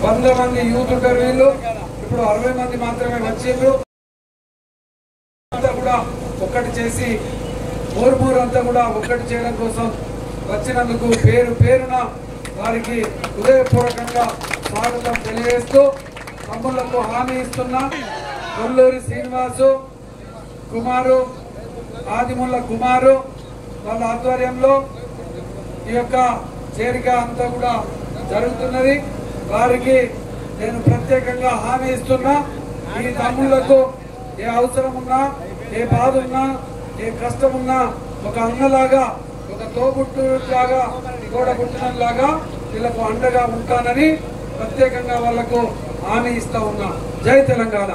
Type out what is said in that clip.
వంద మంది యూత్ ఉంటారు వీళ్ళు ఇప్పుడు అరవై మంది మాత్రమే వచ్చిండ్రు అంతా కూడా ఒక్కటి చేసి మూరు అంతా కూడా ఒక్కటి చేయడం కోసం వచ్చినందుకు పేరు పేరున వారికి హృదయపూర్వకంగా స్వాగతం తెలియజేస్తూ తమ్ముళ్లకు హామీ ఇస్తున్నా కొల్లూరి శ్రీనివాసు కుమారు ఆదిముల్ల కుమారు వాళ్ళ ఆధ్వర్యంలో ఈ యొక్క చేరిక అంతా కూడా జరుగుతున్నది వారికి నేను ప్రత్యేకంగా హామీ ఇస్తున్నా ఈ తమ్ముళ్లకు ఏ అవసరం ఉన్నా ఏ బాధ ఉన్నా ఏ కష్టం ఉన్నా ఒక అన్నలాగా ఒక తోబుట్టులాగా తోడబుట్టినలాగా వీళ్ళకు అండగా ఉంటానని ప్రత్యేకంగా వాళ్లకు హామీ ఇస్తా ఉన్నా జై తెలంగాణ